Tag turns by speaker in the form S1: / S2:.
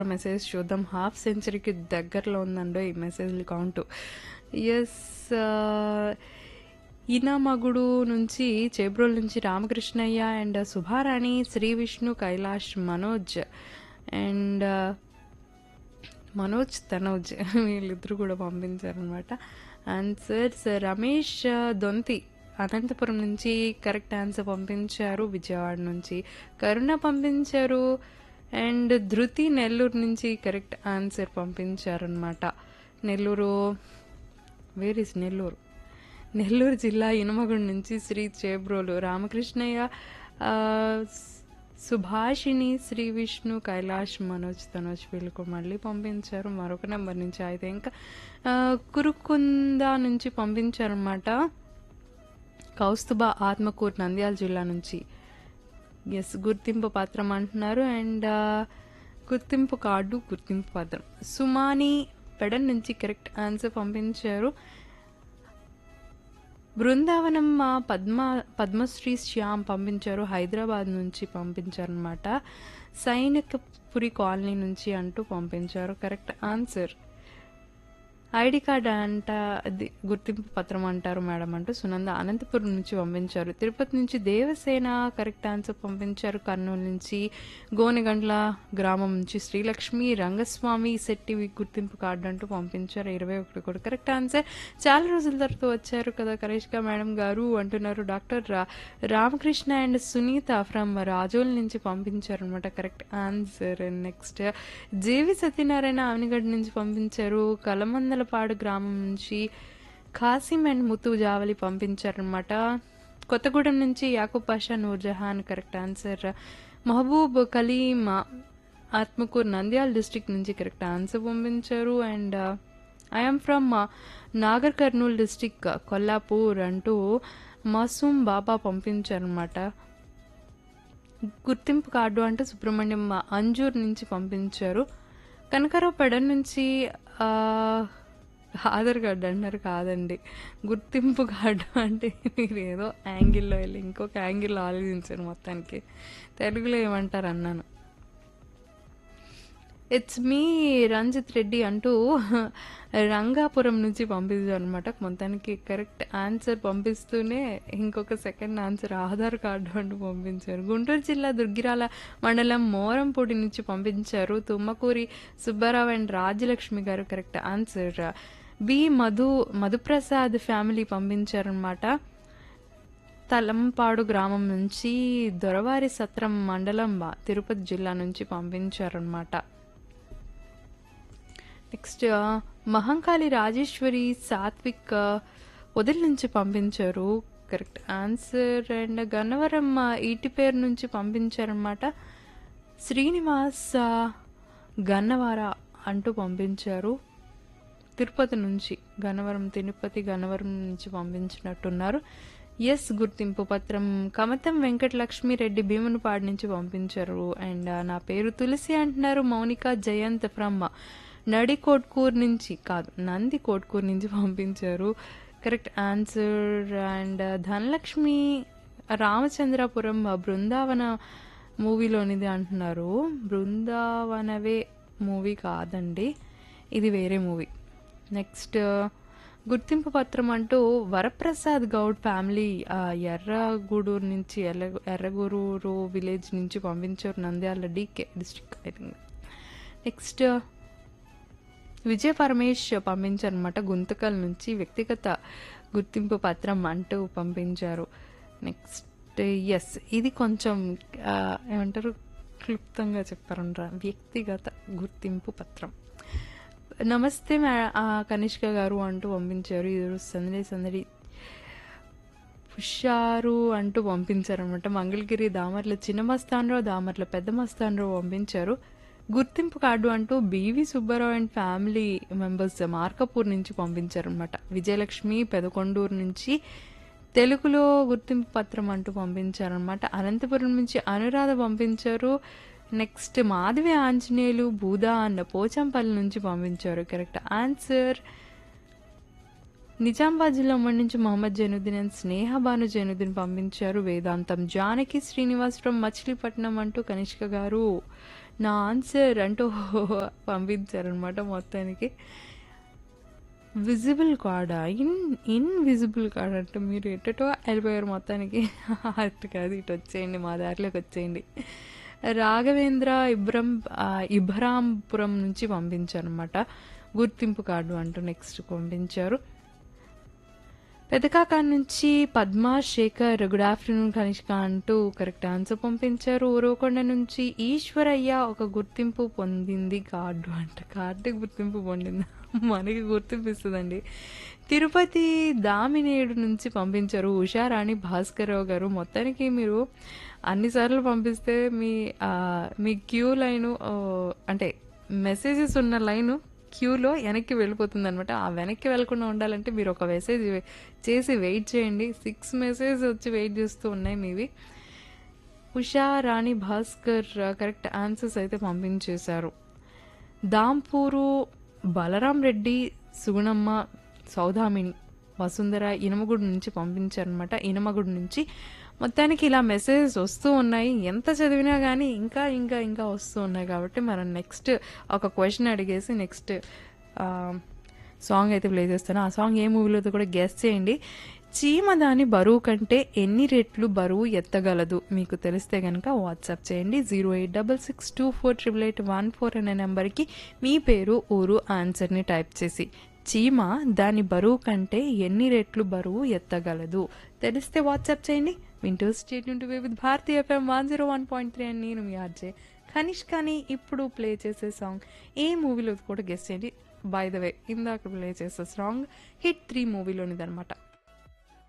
S1: message చూద్దాం half సెంచరీకి దగ్గరలో ఉందండో ఈ మెసేజ్లు కౌంట్ ఎస్ ఈనామగుడు నుంచి చేబ్రోల్ నుంచి రామకృష్ణయ్య అండ్ సుభారాణి శ్రీ విష్ణు కైలాష్ మనోజ్ అండ్ మనోజ్ తనోజ్ వీళ్ళిద్దరు కూడా పంపించారనమాట ఆన్సర్స్ రమేష్ దొంతి అనంతపురం నుంచి కరెక్ట్ ఆన్సర్ పంపించారు విజయవాడ నుంచి కరుణ పంపించారు అండ్ ధృతి నెల్లూరు నుంచి కరెక్ట్ ఆన్సర్ పంపించారనమాట నెల్లూరు వేర్ ఇస్ నెల్లూరు నెల్లూరు జిల్లా ఇనుమగుండ నుంచి శ్రీ చేబ్రోలు రామకృష్ణయ్య ఆ, సుభాషిణి శ్రీ విష్ణు కైలాష్ మనోజ్ తనోజ్ వీళ్ళకు మళ్ళీ పంపించారు మరొక నెంబర్ నుంచి అయితే ఇంకా ఆ, కురుకుంద నుంచి పంపించారనమాట కౌస్తుబా ఆత్మకూరు నంద్యాల జిల్లా నుంచి ఎస్ గుర్తింపు పత్రం అంటున్నారు అండ్ గుర్తింపు కార్డు గుర్తింపు పత్రం సుమాని పెడన్ నుంచి కరెక్ట్ ఆన్సర్ పంపించారు బృందావనం మా పద్మ పద్మశ్రీ శ్యామ్ పంపించారు హైదరాబాద్ నుంచి పంపించారనమాట సైనికపురి కాలనీ నుంచి అంటూ పంపించారు కరెక్ట్ ఆన్సర్ ఐడి కార్డ్ అంట అది గుర్తింపు పత్రం అంటారు మేడం అంటూ సునంద అనంతపురం నుంచి పంపించారు తిరుపతి నుంచి దేవసేన కరెక్ట్ ఆన్సర్ పంపించారు కర్నూలు నుంచి గోనెగండ్ల గ్రామం నుంచి శ్రీలక్ష్మి రంగస్వామి శెట్టి గుర్తింపు కార్డు అంటూ పంపించారు ఇరవై ఒకటి కూడా కరెక్ట్ ఆన్సర్ చాలా రోజుల తర్వాత వచ్చారు కదా కరేష్గా మేడం గారు అంటున్నారు డాక్టర్ రా రామకృష్ణ అండ్ సునీత ఫ్రమ్ రాజోల్ నుంచి పంపించారు అనమాట correct answer next J V Satyanarayana Avanigadda నుంచి పంపించారు కలమందలపాడు గ్రామం నుంచి ఖాసిం అండ్ ముతు జావలి పంపించారనమాట కొత్తగూడెం నుంచి Yakub Pasha Noorjahan correct answer Mahabub Kaleem Atmakur Nandyal district నుంచి కరెక్ట్ ఆన్సర్ పంపించారు and I'm from Nagar Kurnool district Kollapur అంటూ మాసూమ్ బాబా పంపించారనమాట గుర్తింపు కార్డు అంటే సుబ్రహ్మణ్యం అంజూర్ నుంచి పంపించారు కనకరావు పెడన్ నుంచి ఆ, ఆధార్ కార్డు అంటారు కాదండి గుర్తింపు కార్డు అంటే మీరు ఏదో యాంగిల్లో వెళ్ళి ఇంకొక యాంగిల్లో ఆలోచించారు మొత్తానికి తెలుగులో ఏమంటారు అన్నాను ఇట్స్ మీ రంజిత్ రెడ్డి అంటూ రంగాపురం నుంచి పంపించారు అనమాట మొత్తానికి కరెక్ట్ ఆన్సర్ పంపిస్తూనే ఇంకొక సెకండ్ ఆన్సర్ ఆధార్ కార్డు అంటూ పంపించారు గుంటూరు జిల్లా దుర్గిరాల మండలం మోరంపూడి నుంచి పంపించారు తుమ్మకూరి సుబ్బారావు అండ్ రాజ్యలక్ష్మి గారు correct answer B Madhu Madhuprasad family పంపించారనమాట తలంపాడు గ్రామం నుంచి దొరవారి సత్రం మండలం బా- తిరుపతి జిల్లా నుంచి పంపించారనమాట నెక్స్ట్ మహంకాళి రాజేశ్వరి సాత్విక్ వదిలి నుంచి పంపించారు కరెక్ట్ ఆన్సర్ అండ్ గన్నవరం ఈటి పేరు నుంచి పంపించారనమాట శ్రీనివాస్ ఆ, గన్నవార అంటూ పంపించారు తిరుపతి నుంచి గన్నవరం తిరుపతి గన్నవరం నుంచి పంపించినట్టున్నారు ఎస్ గుర్తింపు పత్రం కమతం వెంకటలక్ష్మి రెడ్డి భీమునిపాడు నుంచి పంపించారు అండ్ నా పేరు తులసి అంటున్నారు మౌనిక జయంత్ ఫ్రమ్ నడి కోట్కూర్ నుంచి కాదు నంది కోట్కూర్ నుంచి పంపించారు correct answer and Dhanalakshmi Ramachandrapuram Brindavana మూవీలోనిది అంటున్నారు బృందావనవే మూవీ కాదండి ఇది వేరే మూవీ నెక్స్ట్ గుర్తింపు పత్రం అంటూ వరప్రసాద్ గౌడ్ ఫ్యామిలీ ఆ, ఎర్రగూడూరు నుంచి ఎర్ర ఎర్రగూరూరు విలేజ్ నుంచి పంపించారు Nandyal D K district I think next Vijaya Paramesh పంపించారనమాట గుంతకల్ నుంచి వ్యక్తిగత గుర్తింపు పత్రం అంటూ పంపించారు నెక్స్ట్ ఎస్ ఇది కొంచెం ఆ, ఏమంటారు క్లుప్తంగా చెప్పారంటారా వ్యక్తిగత గుర్తింపు పత్రం నమస్తే మే ఆ, కనిష్క గారు అంటూ పంపించారు ఇది సందడి సందడి హుషారు అంటూ పంపించారనమాట మంగళగిరి దామర్ల చిన్న మస్తాన్రావు దామర్ల పెద్ద మస్తాన్రావు పంపించారు గుర్తింపు కార్డు అంటూ B V Subbarao and family members Markapur నుంచి పంపించారనమాట విజయలక్ష్మి పెదకొండూరు నుంచి తెలుగులో గుర్తింపు పత్రం అంటూ పంపించారనమాట అనంతపురం నుంచి అనురాధ పంపించారు నెక్స్ట్ మాధవి ఆంజనేయులు బూదా అన్న పోచంపల్లి నుంచి పంపించారు కరెక్ట్ ఆన్సర్ నిజామాబాద్ జిల్లా ఉమ్మడి నుంచి మొహమ్మద్ జైనుద్దీన్ అండ్ స్నేహ భాను జైనుద్దీన్ పంపించారు వేదాంతం జానకి శ్రీనివాస్ ఫ్రమ్ మచిలీపట్నం అంటూ కనిష్క గారు నా ఆన్సర్ అంటూ పంపించారనమాట మొత్తానికి విజిబుల్ కార్డా ఇన్ ఇన్విజిబుల్ కార్డ్ అంటే మీరు ఎట్టటో వెళ్ళిపోయారు మొత్తానికి అటు కాదు ఇటు వచ్చేయండి మా దారిలోకి వచ్చేయండి రాఘవేంద్ర ఇబ్రం ఆ, ఇబ్రాంపురం నుంచి పంపించారనమాట గుర్తింపు కార్డు అంటూ నెక్స్ట్ పంపించారు పెదకాక నుంచి పద్మ శేఖర్ గుడ్ ఆఫ్టర్నూన్ కనిష్క అంటూ కరెక్ట్ ఆన్సర్ పంపించారు ఊరవకొండ నుంచి ఈశ్వరయ్య ఒక గుర్తింపు పొందింది కార్డు అంట కార్డు గుర్తింపు పొందింది మనకి గుర్తింపు ఇస్తుందండి తిరుపతి దామినేడు నుంచి పంపించారు ఉషారాణి భాస్కర్రావు గారు మొత్తానికి మీరు అన్నిసార్లు పంపిస్తే మీ ఆ, మీ క్యూ లైను ఆ, అంటే మెసేజెస్ ఉన్న లైను క్యూలో వెనక్కి వెళ్ళిపోతుంది అనమాట ఆ వెనక్కి వెళ్ళకుండా ఉండాలంటే మీరు ఒక మెసేజ్ చేసి వెయిట్ చేయండి సిక్స్ మెసేజ్ వచ్చి వెయిట్ చేస్తూ ఉన్నాయి మీవి ఉషా రాణి భాస్కర్ కరెక్ట్ ఆన్సర్స్ అయితే పంపించేశారు దాంపూరు బలరాం రెడ్డి సుగుణమ్మ సౌదామిని వసుంధర ఇనమగుడి నుంచి పంపించారనమాట ఇనమగుడి నుంచి మొత్తానికి ఇలా మెసేజెస్ వస్తూ ఉన్నాయి ఎంత చదివినా కానీ ఇంకా ఇంకా ఇంకా వస్తూ ఉన్నాయి కాబట్టి మనం నెక్స్ట్ ఒక క్వశ్చన్ అడిగేసి నెక్స్ట్ సాంగ్ అయితే ప్లే చేస్తాను ఆ సాంగ్ ఏ మూవీలో కూడా గెస్ట్ చేయండి చీమ దాని బరువు కంటే ఎన్ని రెట్లు బరువు ఎత్తగలదు మీకు తెలిస్తే కనుక వాట్సాప్ చేయండి zero eight double six two four triple eight one four అనే నెంబర్కి మీ పేరు ఊరు ఆన్సర్ని టైప్ చేసి చీమ దాని బరువు కంటే ఎన్ని రెట్లు బరువు ఎత్తగలదు తెలిస్తే వాట్సాప్ చేయండి వింటూ స్టేట్ నుండి with Bharati FM one zero one point three అని నేను మీ ఆర్జే కనిష్ కానీ ఇప్పుడు ప్లే చేసే సాంగ్ ఏ మూవీలో కూడా గెస్ట్ చేయండి బై ద వే ఇందాక ప్లే చేసే సాంగ్ హిట్ త్రీ మూవీలోనిది అనమాట